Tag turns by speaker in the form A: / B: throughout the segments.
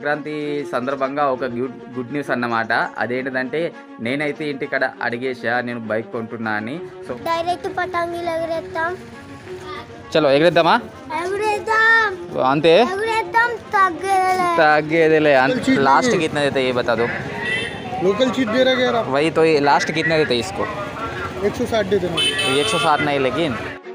A: సంక్రాంతి సందర్భంగా ఒక good good news అన్నమాట అదేంటిదంటే నేనైతే ఇంటికాడ అడిగేసా నేను బైక్ కొంటున్నా అని సో
B: డైరెక్ట్ పతంగిలు ఎగరేస్తాం
A: చలో ఎగరేద్దామా
B: ఎగరేద్దాం
A: అంతే
B: ఎగరేద్దాం తగ్గలే
A: తగ్గేదేలే लास्ट कितना देते ये बता दो
C: लोकल चीज दे रहे यार आप
A: वही तो लास्ट कितना देते इसको
C: एक सौ साठ दे देना
A: एक सौ सात नहीं लेकिन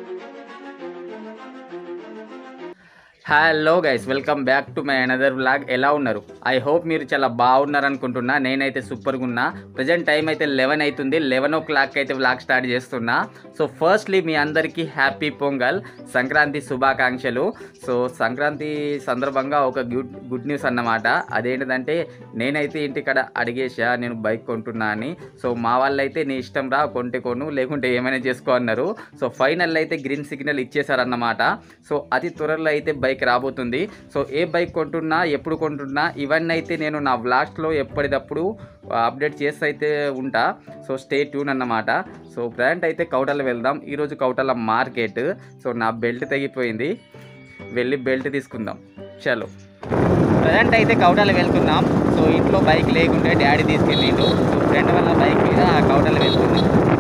A: hello guys welcome back to my another vlog ఎలా ఉన్నారు ఐ హోప్ మీరు చాలా బాగున్నారు అనుకుంటున్నా నేనైతే సూపర్గా ఉన్నా ప్రజెంట్ టైం అయితే లెవెన్ అవుతుంది లెవెన్ ఓ క్లాక్ అయితే వ్లాగ్ స్టార్ట్ చేస్తున్నా సో ఫస్ట్లీ మీ అందరికీ హ్యాపీ పొంగల్ సంక్రాంతి శుభాకాంక్షలు సో సంక్రాంతి సందర్భంగా ఒక గుడ్ గుడ్ న్యూస్ అన్నమాట అదేంటిదంటే నేనైతే ఇంటికాడ అడిగేసా నేను బైక్ కొంటున్నా అని సో మా వాళ్ళైతే నీ ఇష్టం రా కొంటే కొను లేకుంటే ఏమైనా చేసుకో అన్నారు సో ఫైనల్ అయితే గ్రీన్ సిగ్నల్ ఇచ్చేసారన్నమాట సో అతి త్వరలో అయితే బైక్ రాబోతుంది సో ఏ బైక్ కొంటున్నా ఎప్పుడు కొంటున్నా ఇవన్నీ అయితే నేను నా వ్లాగ్స్లో ఎప్పటికప్పుడు అప్డేట్ చేసి అయితే ఉంటా సో స్టే ట్యూన్ అన్నమాట సో ప్రజెంట్ అయితే కౌటల వెళ్దాం ఈరోజు కౌటల మార్కెట్ సో నా బెల్ట్ తెగిపోయింది వెళ్ళి బెల్ట్ తీసుకుందాం చలో ప్రజెంట్ అయితే కౌటాల వెళ్తున్నాం సో ఇంట్లో బైక్ లేకుంటే డాడీ తీసుకెళ్ళిండు సో ఫ్రెండ్ వల్ల బైక్ మీద కౌటాల వెళ్తున్నాం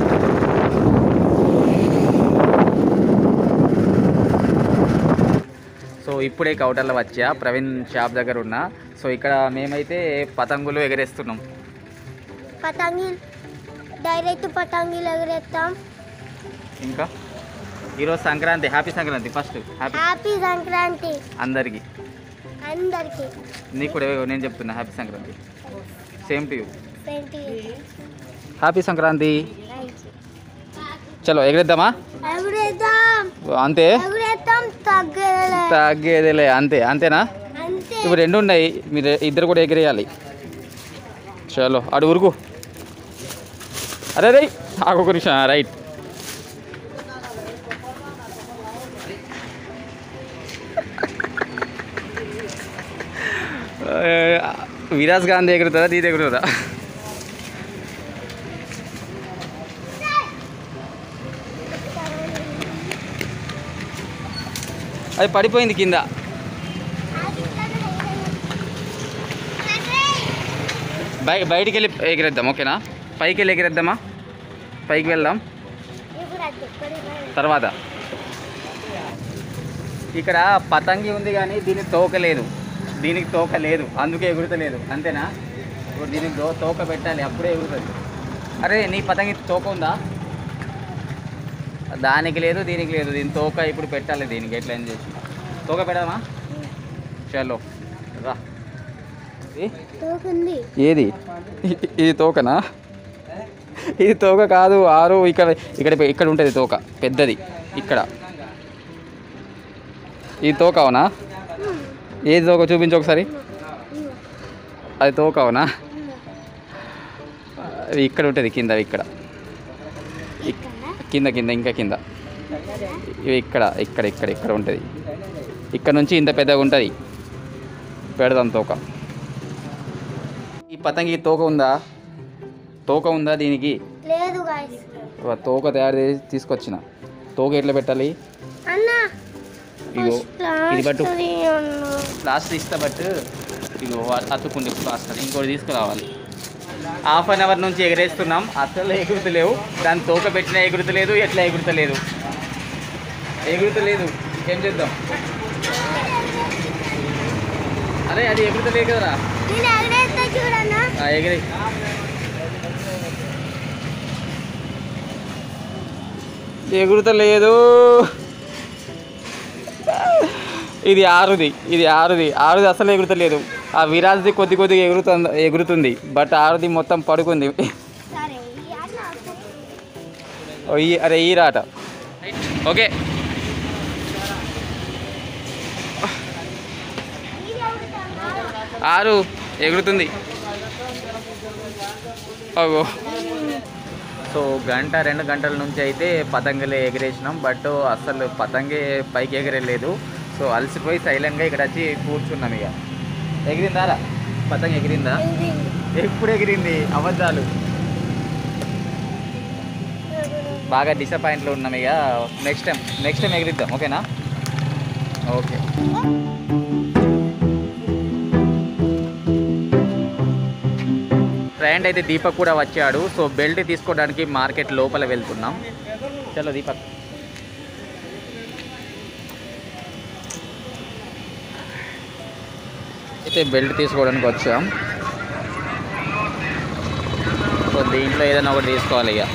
A: సో ఇప్పుడే కౌటర్లో వచ్చా ప్రవీణ్ షాప్ దగ్గర ఉన్నా సో ఇక్కడ మేమైతే పతంగులు ఎగరేస్తున్నాం
B: పతంగిలు డైరెక్ట్ పతంగిలు ఎగరేస్తాం
A: ఇంకా ఈరోజు Sankranti happy Sankranti first happy
B: happy Sankranti
A: అందరికీ
B: అందరికి
A: నీకు కూడా నేను చెప్తున్నా happy Sankranti same to you
B: twenty
A: happy Sankranti చలో ఎగరేద్దామా
B: ఎగరేద్దాం
A: అంతే
B: ఎగరేద్దాం తగ్గలే
A: తగ్గేదేలే అంతే అంతేనా
B: అంతే
A: ఇప్పుడు రెండు ఉన్నాయి మీరు ఇద్దరు కూడా ఎగిరేయాలి చలో అడు ఉరుకు అరే రై ఆగొక నిమిషం ఆ, రైట్ ఆ, విరాజ్ గాంధీ ఎగురుతుందా నీ ఎగురుతుందా అది పడిపోయింది కింద బయ బయటికి వెళ్ళి ఎగిరేద్దాం ఓకేనా పైకి వెళ్ళి ఎగిరేద్దామా పైకి వెళ్దాం తర్వాత ఇక్కడ పతంగి ఉంది కానీ దీనికి తోక లేదు దీనికి తోక లేదు అందుకే ఎగురుతలేదు అంతేనా ఇప్పుడు దీనికి దో తోక పెట్టాలి అప్పుడే ఎగురుతుంది అరే నీ పతంగి తోక ఉందా దానికి లేదు దీనికి లేదు దీని తోక ఇప్పుడు పెట్టాలి దీనికి ఎట్లా ఏం చేసి తోక పెడదామా చలో రా ఇది
B: తోకుంది
A: ఏది ఇ- ఇది తోకనా ఇది తోక కాదు ఆరు ఇక్కడ ఇక్కడ ఇక్కడ ఉంటుంది తోక పెద్దది ఇక్కడ ఇది తోక అవునా ఏది తోక చూపించు ఒకసారి అది తోక అవునా అది ఇక్కడ ఉంటుంది కింద ఇక్కడ ఇక్- కింద కింద ఇంకా కింద ఇవి ఇక్కడ ఇక్కడ ఇక్కడ ఇక్కడ ఉంటుంది ఇక్కడ నుంచి ఇంత పెద్దగా ఉంటుంది పెడదాం తోక ఈ పతంగి తోక ఉందా తోక ఉందా దీనికి
B: లేదు గాయస్
A: ఓ తోక తయారు చేసి తీసుకొచ్చిన తోక ఎట్లా పెట్టాలి
B: అన్న
A: ఇగో ఇది బట్టు
B: అన్న
A: ప్లాస్టర్ ఇస్తా బట్ ఇగో అ- అతుక్కుంది ప్లాస్టర్ ఇంకోటి తీసుకురావాలి హాఫ్ అన్ అవర్ నుంచి ఎగరేస్తున్నాం అసలు ఎగురుతలేవు దాని తోక పెట్టినా ఎగురుతలేదు ఎట్లా ఎగురుతలేదు ఎగురుతలేదు ఏం చేద్దాం అరే అది ఎగురుతలేదు కదరా
B: నేను ఎగరేస్తా చూడన్నా
A: ఆ, ఎగిరి ఎగురుతలేదు ఇది ఆరుది ఇది ఆరుది ఆరుది అసలు ఎగురుతలేదు ఆ విరాజ్ది కొద్ది కొద్దిగా ఎగురుతుంది ఎగురుతుంది బట్ ఆరుది మొత్తం పడుకుంది
B: సరే ఈ అన్న
A: ఓ, ఈ అరే ఈ రాట ఓకే
B: ఇది ఎగురుతుందా?
A: ఆరు ఎగురుతుంది అగో సో గంట రెండు గంటల నుంచి అయితే పతంగులే ఎగిరేసినాం బట్ అసలు పతంగే పైకి ఎగిరేయలేదు సో అలసిపోయి సైలెంట్గా ఇక్కడ వచ్చి కూర్చున్నాం ఇక ఎగిరిందారా పతంగ ఎగిరిందా
B: ఎగిరింది.
A: ఎప్పుడు ఎగిరింది అబద్ధాలు బాగా డిసప్పాయింట్లో ఉన్నాం ఇక నెక్స్ట్ టైం నెక్స్ట్ టైం ఎగిరిద్దాం ఓకేనా ఓకే క్లయింట్ అయితే దీపక్ కూడా వచ్చాడు సో బెల్ట్ తీసుకోవడానికి మార్కెట్ లోపల వెళ్తున్నాం చలో దీపక్ అయితే బెల్ట్ తీసుకోవడానికి వచ్చాం సో దీంట్లో ఏదైనా ఒకటి తీసుకోవాలి ఇక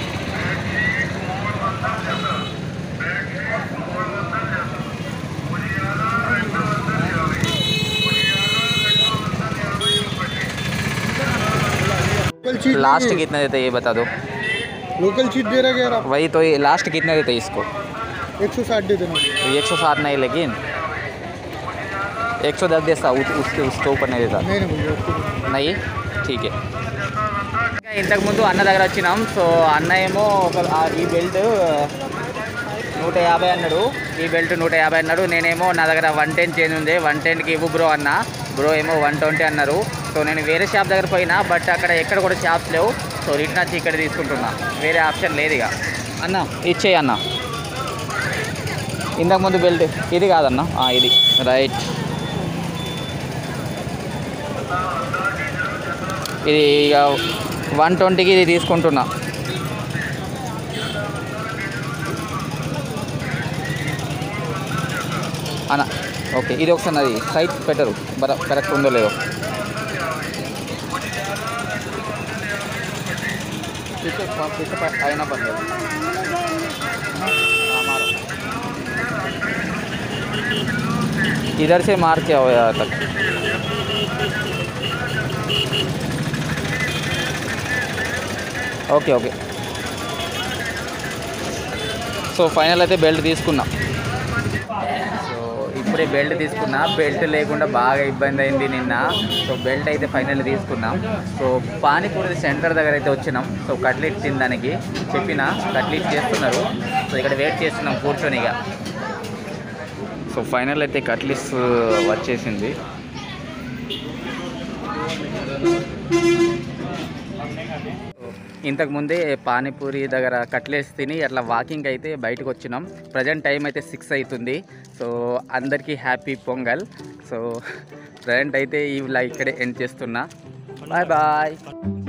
C: लोकल चीज
A: लास्ट
C: नहीं
A: कितना देते हैं ये बता दो
C: है। लोकल चीज दे रहे यार आप
A: वही तो ये लास्ट कितना देते हैं इसको
C: एक सौ साठ दे देना
A: तो एक सौ सात नहीं लेकिन एक सौ दस देता उस, उसके उसके ऊपर नहीं देता
C: नहीं नहीं भैया उसको
A: నయ్యి ఠీకే ఇంతకుముందు అన్న దగ్గర వచ్చినాం సో అన్న ఏమో ఒక ఆ- ఈ బెల్ట్ నూట యాభై అన్నాడు ఈ బెల్ట్ నూట యాభై అన్నాడు నేనేమో నా దగ్గర వన్ టెన్ చేంజ్ ఉంది వన్ టెన్కి ఇవ్వు బ్రో అన్న బ్రో ఏమో వన్ ట్వంటీ అన్నారు సో నేను వేరే షాప్ దగ్గర పోయినా బట్ అక్కడ ఎక్కడ కూడా షాప్స్ లేవు సో రిటర్న్ వచ్చి ఇక్కడ తీసుకుంటున్నా వేరే ఆప్షన్ లేదు ఇక అన్న ఇచ్చేయి అన్న ఇంతకుముందు బెల్ట్ ఇది కాదన్న ఆ, ఇది రైట్ ఇది ఇక వన్ ట్వంటీకి ఇది తీసుకుంటున్నా అన్న ఓకే ఇది ఒకసారి అది సైట్ పెట్టరు బర కరెక్ట్ ఉందో లేదో पीछे पीछे पर आईना बंद है हाँ, मारो इधर से मार के आओ यहाँ तक ఓకే ఓకే సో ఫైనల్ అయితే బెల్ట్ తీసుకున్నా సో ఇప్పుడే బెల్ట్ తీసుకున్నా బెల్ట్ లేకుండా బాగా ఇబ్బంది అయింది నిన్న సో బెల్ట్ అయితే ఫైనల్ తీసుకున్నాం సో పానీపూరి సెంటర్ దగ్గర అయితే వచ్చినాం సో కట్లెట్ తినడానికి చెప్పిన కట్లెట్ చేస్తున్నారు సో ఇక్కడ వెయిట్ చేస్తున్నాం కూర్చొని ఇక సో ఫైనల్ అయితే కట్లీస్ వచ్చేసింది ఇంతకు ముందే పానీపూరి దగ్గర కట్లెట్స్ తిని అట్లా వాకింగ్ అయితే బయటకు వచ్చినాం ప్రజెంట్ టైం అయితే సిక్స్ అవుతుంది సో అందరికీ హ్యాపీ పొంగల్ సో ప్రజెంట్ అయితే ఈ ఇలా ఇక్కడే ఎండ్ చేస్తున్నా బాయ్ బాయ్